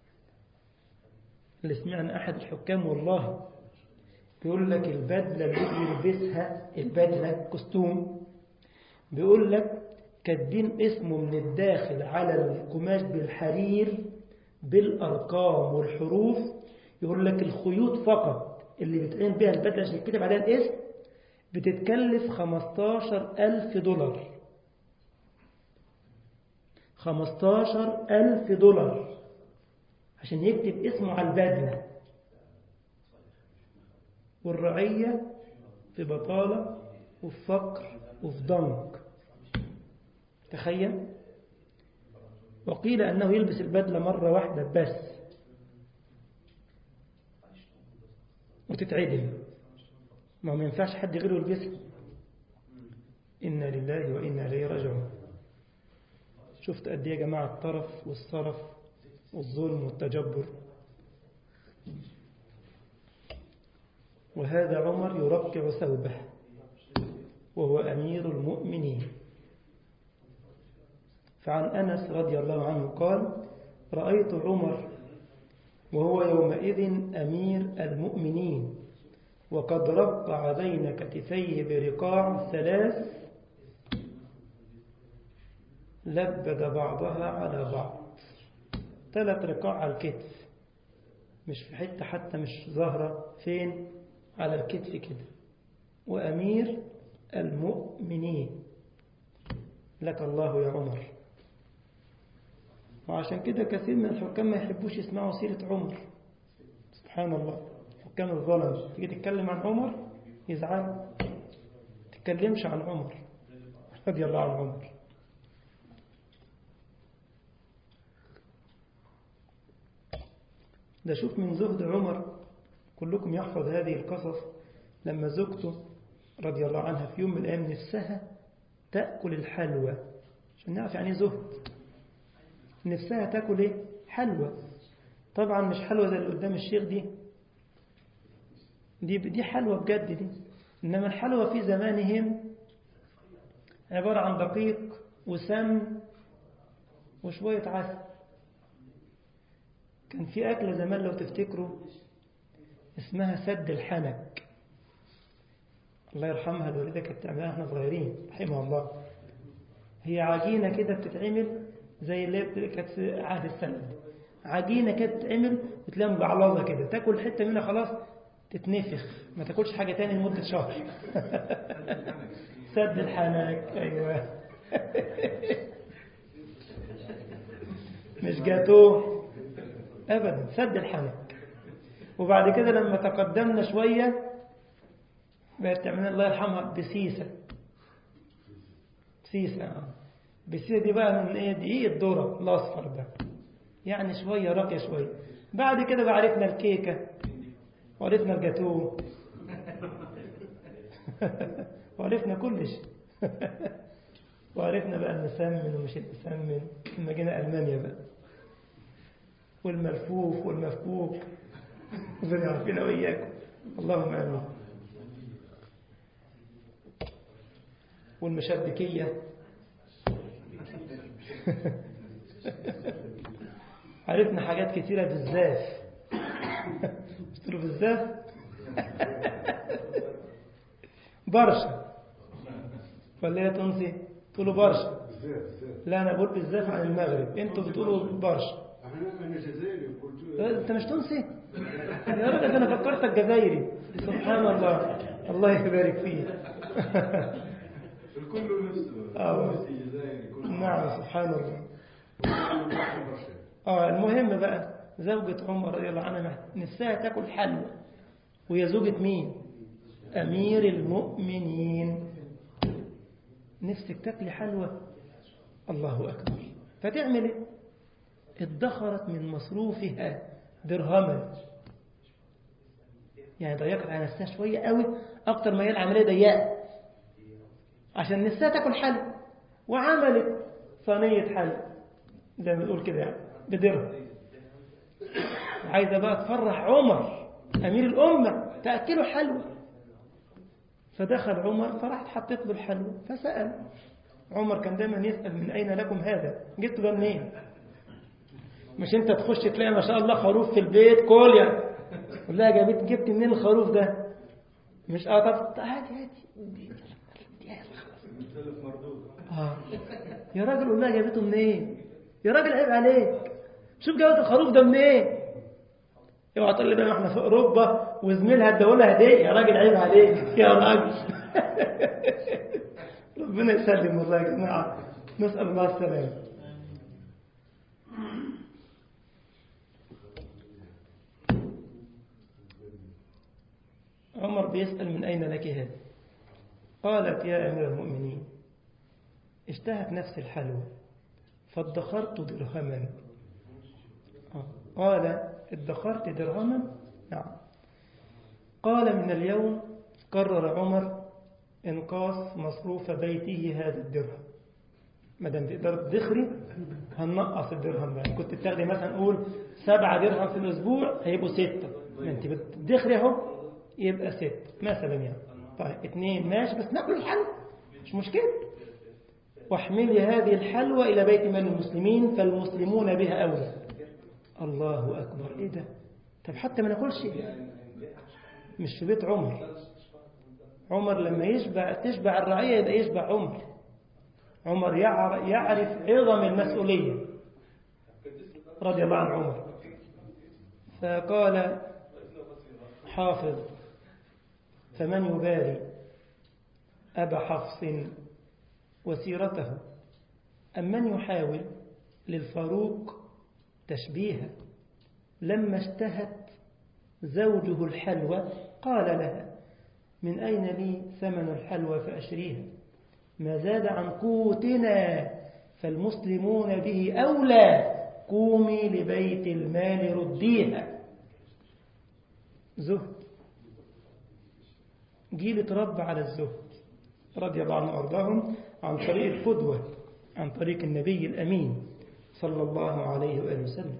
اللي سمعنا أحد الحكام والله بيقول لك البدلة اللي بيلبسها البدلة كستوم بيقول لك كاتبين اسمه من الداخل على القماش بالحرير بالأرقام والحروف يقول لك الخيوط فقط اللي بتعين بها البدلة عشان يكتب عليها الاسم بتتكلف 15 ألف دولار 15 ألف دولار عشان يكتب اسمه على البدلة والرعية في بطالة وفي فقر وفي ضنك تخيل وقيل أنه يلبس البدلة مرة واحدة بس وتتعدل ما ما ينفعش حد غيره يلبسها إنا لله وإنا إليه راجعون شفت قد ايه يا جماعة الطرف والصرف والظلم والتجبر وهذا عمر يرقع ثوبه وهو أمير المؤمنين فعن أنس رضي الله عنه قال رأيت عمر وهو يومئذ أمير المؤمنين وقد رقع بين كتفيه برقاع ثلاث لبد بعضها على بعض ثلاث رقاع على الكتف مش في حتة حتى مش ظاهرة فين على الكتف كده وأمير المؤمنين لك الله يا عمر وعشان كده كثير من الحكام ما يحبوش يسمعوا سيرة عمر سبحان الله حكام الظلم تيجي تتكلم عن عمر يزعل تتكلمش عن عمر رضي الله عن عمر ده شوف من زهد عمر كلكم يحفظ هذه القصص لما زوجته رضي الله عنها في يوم من الأيام نفسها تأكل الحلوى عشان نعرف يعني زهد نفسها تأكل ايه حلوى طبعا مش حلوى زي اللي قدام الشيخ دي دي دي حلوى بجد دي إنما الحلوى في زمانهم عبارة عن دقيق وسمن وشوية عسل كان في أكلة زمان لو تفتكروا اسمها سد الحنك الله يرحمها الوالدة كانت تعملها احنا صغيرين رحمها الله هي عجينة كده بتتعمل زي اللي كانت في عهد السند عجينة كده بتتعمل وتلاقيها مجعلظة كده تاكل حتة منها خلاص تتنفخ ما تاكلش حاجة تاني لمدة شهر سد الحنك أيوة مش جاتوه أبدا سد الحنك وبعد كده لما تقدمنا شوية بقت تعملنا الله يرحمها بسيسة بسيسة آه. بسيسة دي بقى من ايه دقيق الذرة الأصفر ده يعني شوية راقية شوية بعد كده بقى عرفنا الكيكة وعرفنا الجاتوه وعرفنا كل شيء وعرفنا بقى المسمن ومش المسمن لما جينا ألمانيا بقى والملفوف والمفكوك ربنا يعافينا وإياكم اللهم آمين والمشبكية عرفنا حاجات كتيرة بالزاف قلت له بالزاف برشا ولا هي تنسي تقولوا برشا بزاف بزاف لا أنا بقول بالزاف عن المغرب أنتوا بتقولوا برشا انا انا جزائري قلت أنت مش تنسي يا راجل ده أنا فكرتك جزائري سبحان الله الله يبارك فيك الكل نفسه آه. تونسي جزائري كله نعم سبحان الله برشا. اه المهم بقى زوجة عمر رضي الله عنها نفسها تاكل حلوى وهي زوجة مين أمير المؤمنين نفسك تاكلي حلوى الله أكبر فتعمل ايه ادخرت من مصروفها درهما يعني ضيقت على نفسها شوية قوي أكتر ما هي العملية ضيقة عشان نفسها تاكل حلوى وعملت صينية حلوى زي ما بنقول كده يعني بدرهم عايزة بقى تفرح عمر أمير الأمة تأكله حلوى فدخل عمر فراحت حطيت له الحلوى فسأل عمر كان دايما يسأل من أين لكم هذا جبت ده منين مش انت تخش تلاقي ما شاء الله خروف في البيت كل يعني قول لها جابت جبت منين الخروف ده مش اه طب هاتي هاتي آه. يا راجل قول لها جابته منين يا راجل عيب عليك شوف جابت الخروف ده منين اوعى تقول لي بقى احنا في اوروبا وزميلها اداهولها هديه يا راجل عيب عليك يا راجل ربنا يسلم والله يا جماعه نسال الله السلامه عمر بيسأل من أين لك هذا قالت يا أمير المؤمنين اشتهت نفس الحلوى فادخرت درهما آه. قال ادخرت درهما نعم قال من اليوم قرر عمر انقاص مصروف بيته هذا الدرهم ما دام تقدر تدخري هننقص الدرهم ده كنت بتاخدي مثلا قول سبعة درهم في الأسبوع هيبقوا ستة ما انت بتدخري اهو يبقى ست مثلا يعني طيب اتنين ماشي بس ناكل الحلوى مش مشكلة واحملي هذه الحلوى إلى بيت مال المسلمين فالمسلمون بها أولى الله أكبر إيه ده طب حتى ما ناكلش مش في بيت عمر عمر لما يشبع تشبع الرعية يبقى يشبع عمر عمر يعر- يعرف عظم المسؤولية رضي الله عن عمر فقال حافظ فمن يباري أبا حفص وسيرته أم من يحاول للفاروق تشبيها لما اشتهت زوجه الحلوى قال لها من أين لي ثمن الحلوى فأشريها ما زاد عن قوتنا فالمسلمون به أولى قومي لبيت المال رديها زهد جيل اتربى على الزهد رضي الله عنه وارضاهم عن طريق القدوة عن طريق النبي الأمين صلى الله عليه وآله وسلم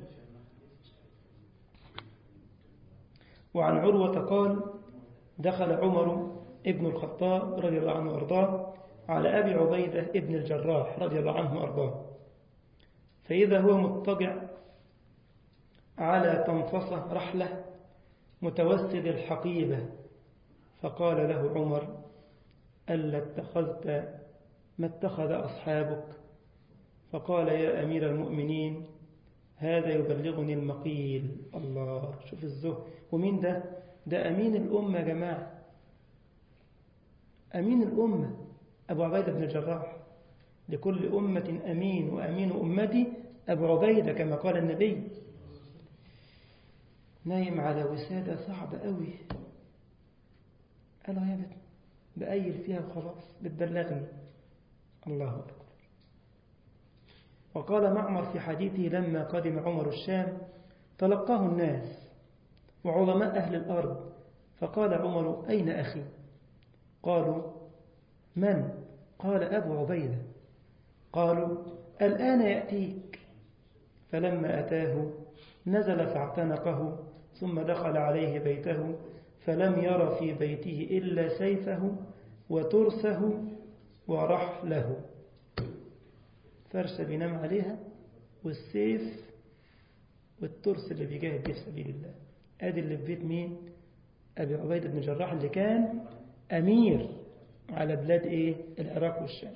وعن عروة قال دخل عمر ابن الخطاب رضي الله عنه وأرضاه على أبي عبيدة ابن الجراح رضي الله عنه وأرضاه فإذا هو مضطجع على تنفصة رحلة متوسد الحقيبة فقال له عمر ألا اتخذت ما اتخذ أصحابك فقال يا أمير المؤمنين هذا يبلغني المقيل الله شوف الزهد ومين ده ده أمين الأمة يا جماعة أمين الأمة أبو عبيدة بن الجراح لكل أمة أمين وأمين أمتي أبو عبيدة كما قال النبي نايم على وسادة صعبة قوي قال يا بت بأيل فيها وخلاص بتبلغني الله أكبر وقال معمر في حديثه لما قدم عمر الشام تلقاه الناس وعلماء أهل الأرض فقال عمر أين أخي قالوا من قال أبو عبيدة قالوا الآن يأتيك فلما أتاه نزل فاعتنقه ثم دخل عليه بيته فلم ير في بيته إلا سيفه وترسه ورحله فرشة بينام عليها والسيف والترس اللي بيجاهد به في سبيل الله ادي اللي في بيت مين أبي عبيدة بن جراح اللي كان أمير على بلاد إيه العراق والشام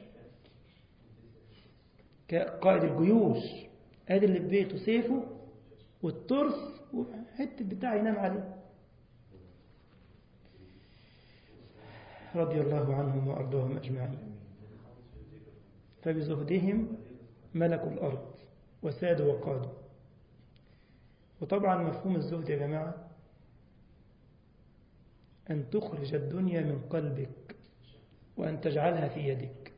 قائد الجيوش ادي اللي في بيته سيفه والترس وحتة بتاع ينام عليه رضي الله عنهم وأرضاهم أجمعين فبزهدهم ملكوا الأرض وسادوا وقادوا وطبعا مفهوم الزهد يا جماعة أن تخرج الدنيا من قلبك وأن تجعلها في يدك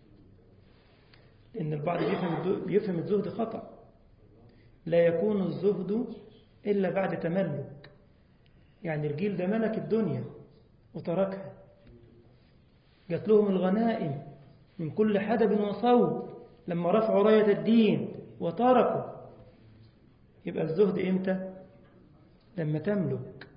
لأن البعض يفهم الزهد خطأ لا يكون الزهد إلا بعد تملك يعني الجيل ده ملك الدنيا وتركها جات لهم الغنائم من كل حدب وصوب لما رفعوا راية الدين وتركوا يبقى الزهد إمتى لما تملك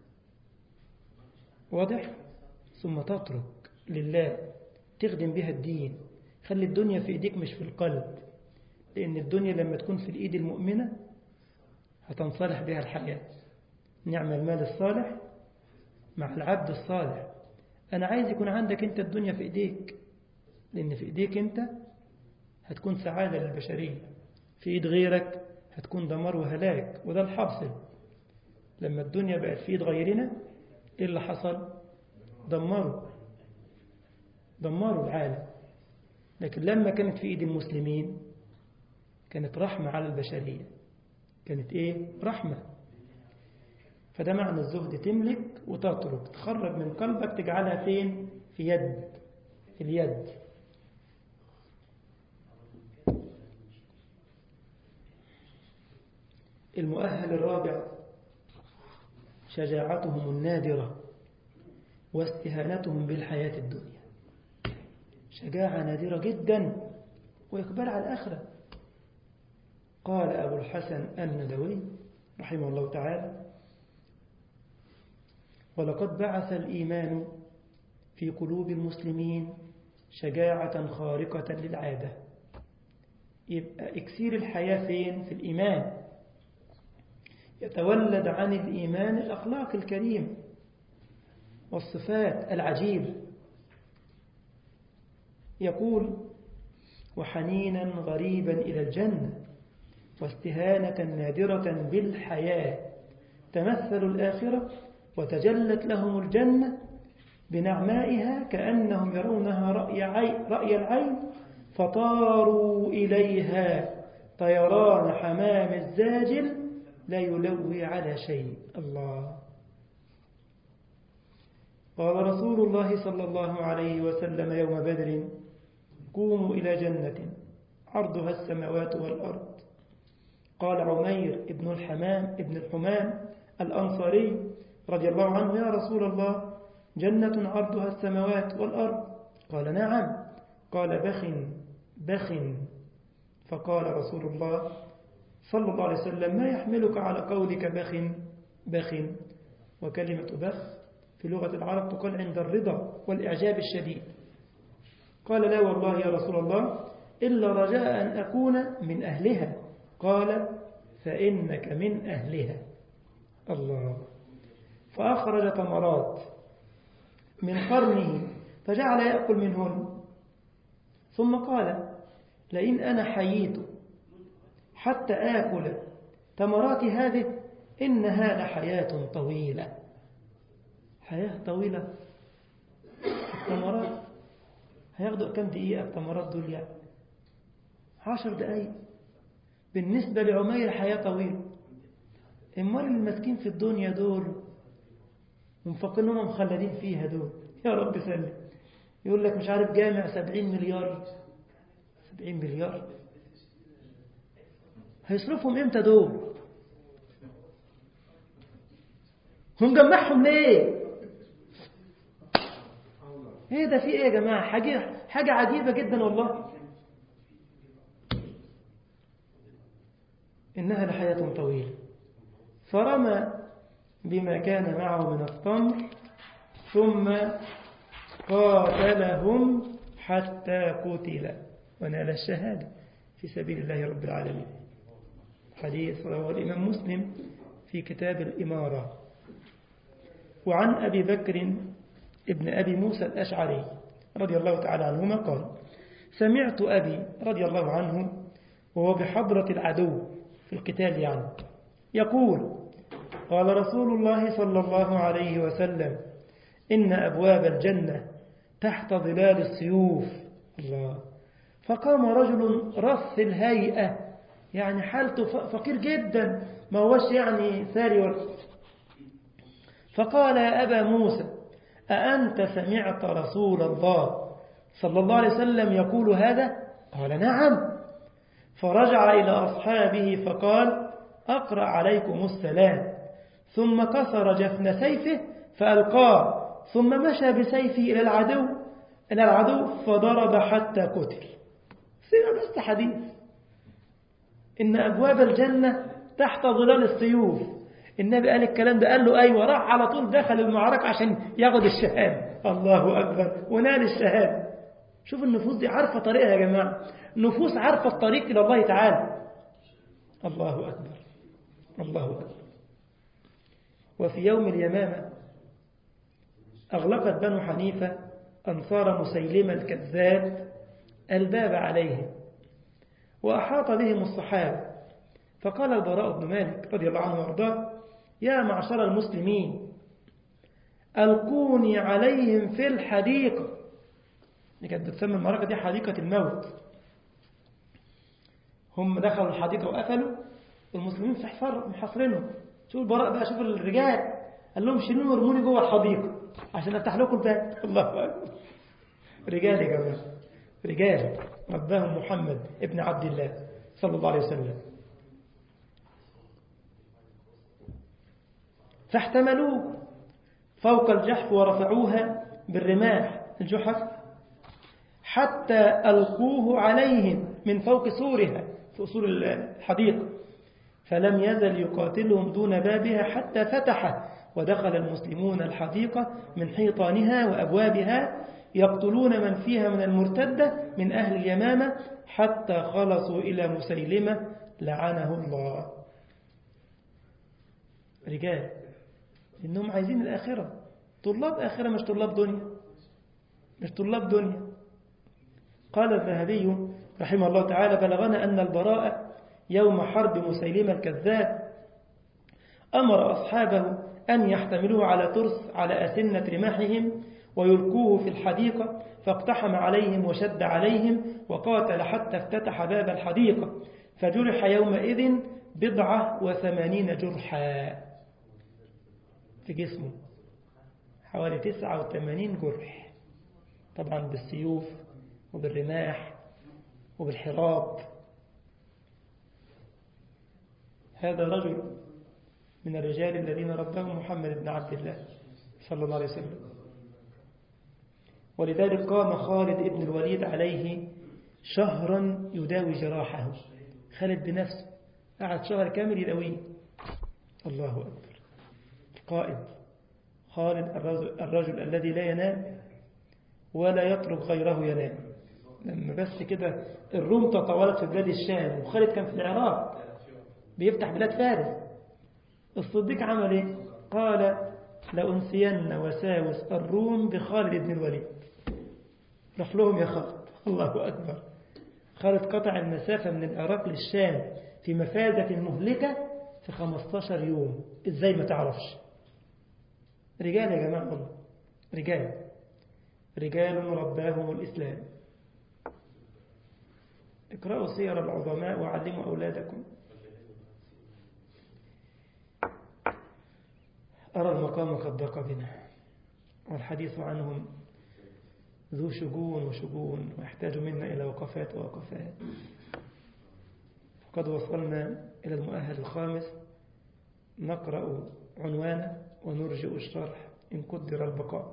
واضح ثم تترك لله تخدم بها الدين خلي الدنيا في إيديك مش في القلب لأن الدنيا لما تكون في الإيد المؤمنة هتنصلح بها الحياة نعم المال الصالح مع العبد الصالح أنا عايز يكون عندك أنت الدنيا في إيديك لأن في إيديك أنت هتكون سعادة للبشرية في إيد غيرك هتكون دمار وهلاك وده الحاصل لما الدنيا بقت في إيد غيرنا إيه اللي حصل دمروا دمروا العالم لكن لما كانت في إيد المسلمين كانت رحمة على البشرية كانت إيه رحمة فده معنى الزهد تملك وتترك تخرج من قلبك تجعلها فين في يد في اليد المؤهل الرابع شجاعتهم النادرة واستهانتهم بالحياة الدنيا شجاعة نادرة جدا وإقبال على الآخرة قال أبو الحسن الندوي رحمه الله تعالى ولقد بعث الإيمان في قلوب المسلمين شجاعة خارقة للعادة يبقى إكسير الحياة فين؟ في الإيمان يتولد عن الإيمان الأخلاق الكريم والصفات العجيبة يقول وحنينا غريبا إلى الجنة واستهانة نادرة بالحياة تمثلوا الآخرة وتجلت لهم الجنة بنعمائها كأنهم يرونها رأي, عين رأي العين فطاروا إليها طيران حمام الزاجل لا يلوي على شيء الله قال رسول الله صلى الله عليه وسلم يوم بدر قوموا إلى جنة عرضها السماوات والأرض قال عمير ابن الحمام ابن الحمام الأنصاري رضي الله عنه يا رسول الله جنة عرضها السماوات والأرض قال نعم قال بخ بخ فقال رسول الله صلى الله عليه وسلم ما يحملك على قولك بخ بخ وكلمة بخ في لغة العرب تقال عند الرضا والإعجاب الشديد قال لا والله يا رسول الله إلا رجاء أن أكون من أهلها قال فإنك من أهلها الله فأخرج تمرات من قرنه فجعل يأكل منهن ثم قال لئن أنا حييت حتى آكل تمرات هذه إنها لحياة طويلة حياة طويلة التمرات هياخدوا كم دقيقة التمرات دول يعني عشر دقايق بالنسبة لعمير حياة طويلة امال المسكين في الدنيا دول ومفكرين هم مخلدين فيها دول يا رب سلم يقول لك مش عارف جامع سبعين مليار سبعين مليار هيصرفهم امتى دول هم جمعهم ليه ايه ده في ايه يا جماعة حاجة, حاجة عجيبة جدا والله إنها لحياة طويلة فرمى بما كان معه من التمر ثم قاتلهم حتى قتل ونال الشهادة في سبيل الله رب العالمين حديث رواه الإمام مسلم في كتاب الإمارة وعن أبي بكر ابن أبي موسى الأشعري رضي الله تعالى عنهما قال سمعت أبي رضي الله عنه وهو بحضرة العدو في القتال يعني يقول قال رسول الله صلى الله عليه وسلم إن أبواب الجنة تحت ظلال السيوف الله فقام رجل رث الهيئة يعني حالته فقير جدا ما هوش يعني ثاري ولا فقال يا أبا موسى أأنت سمعت رسول الله صلى الله عليه وسلم يقول هذا قال نعم فرجع إلى أصحابه فقال أقرأ عليكم السلام ثم كسر جفن سيفه فألقاه ثم مشى بسيفه إلى العدو إلى العدو فضرب حتى قتل سيرة بس حديث إن أبواب الجنة تحت ظلال السيوف النبي قال الكلام ده قال له أيوة راح على طول دخل المعركة عشان ياخد الشهادة الله أكبر ونال الشهادة شوف النفوس دي عارفة طريقها يا جماعة نفوس عارفة الطريق إلى الله تعالى الله أكبر الله أكبر وفي يوم اليمامة أغلقت بنو حنيفة أنصار مسيلمة الكذاب الباب عليهم وأحاط بهم الصحابة فقال البراء بن مالك رضي الله عنه وارضاه يا معشر المسلمين ألقوني عليهم في الحديقة اللي كانت بتسمى المعركة دي حديقة الموت هم دخلوا الحديقة وقفلوا والمسلمين في حفر محاصرينهم شوف البراء بقى شوف الرجال قال لهم شيلوني وارموني جوه الحديقة عشان افتح لكم الباب الله أكبر رجال يا جماعة رجال رباهم محمد ابن عبد الله صلى الله عليه وسلم فاحتملوه فوق الجحف ورفعوها بالرماح الجحف حتى ألقوه عليهم من فوق سورها فوق سور الحديقة فلم يزل يقاتلهم دون بابها حتى فتح ودخل المسلمون الحديقة من حيطانها وأبوابها يقتلون من فيها من المرتدة من أهل اليمامة حتى خلصوا إلى مسيلمة لعنه الله رجال إنهم عايزين الآخرة طلاب آخرة مش طلاب دنيا مش طلاب دنيا قال الذهبي رحمه الله تعالى بلغنا أن البراء يوم حرب مسيلمة الكذاب أمر أصحابه أن يحتملوه على ترس على أسنة رماحهم ويلقوه في الحديقة فاقتحم عليهم وشد عليهم وقاتل حتى افتتح باب الحديقة فجرح يومئذ بضعة وثمانين جرحا في جسمه حوالي تسعة وثمانين جرح طبعا بالسيوف وبالرماح وبالحراب هذا رجل من الرجال الذين ربهم محمد بن عبد الله صلى الله عليه وسلم ولذلك قام خالد بن الوليد عليه شهرا يداوي جراحه خالد بنفسه قعد شهر كامل يداويه الله أكبر القائد خالد الرجل, الرجل الذي لا ينام ولا يترك غيره ينام لما بس كده الروم تطاولت في بلاد الشام وخالد كان في العراق بيفتح بلاد فارس الصديق عمل ايه قال لأنسين وساوس الروم بخالد بن الوليد راح لهم يا خالد الله أكبر خالد قطع المسافة من العراق للشام في مفازة مهلكة في 15 يوم ازاي ما تعرفش رجال يا جماعة والله رجال رجال رباهم الإسلام اقرأوا سير العظماء وعلموا أولادكم أرى المقام قد ضاق بنا والحديث عنهم ذو شجون وشجون ويحتاج منا إلى وقفات ووقفات فقد وصلنا إلى المؤهل الخامس نقرأ عنوانه ونرجئ الشرح إن قدر البقاء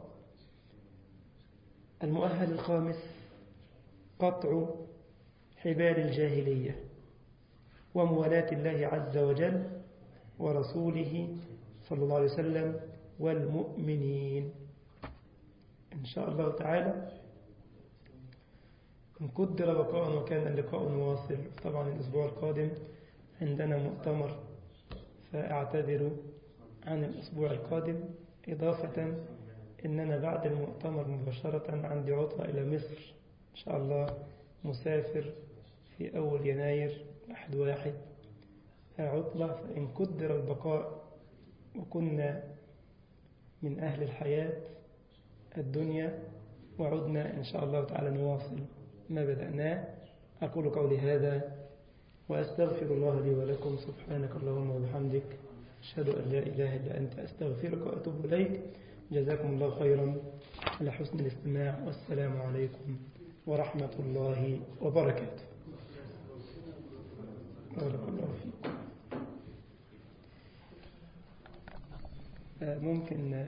المؤهل الخامس قطع حبال الجاهلية وموالاة الله عز وجل ورسوله صلى الله عليه وسلم والمؤمنين إن شاء الله تعالى إن قدر بقاء وكان اللقاء واصل طبعا الأسبوع القادم عندنا مؤتمر فأعتذر عن الأسبوع القادم إضافة إننا بعد المؤتمر مباشرة عندي عطلة إلى مصر إن شاء الله مسافر في أول يناير واحد واحد عطلة فإن قدر البقاء وكنا من أهل الحياة الدنيا وعدنا إن شاء الله تعالى نواصل ما بدأناه أقول قولي هذا وأستغفر الله لي ولكم سبحانك اللهم وبحمدك أشهد أن لا إله إلا أنت أستغفرك وأتوب إليك جزاكم الله خيرا على حسن الاستماع والسلام عليكم ورحمة الله وبركاته بارك الله فيكم ممكن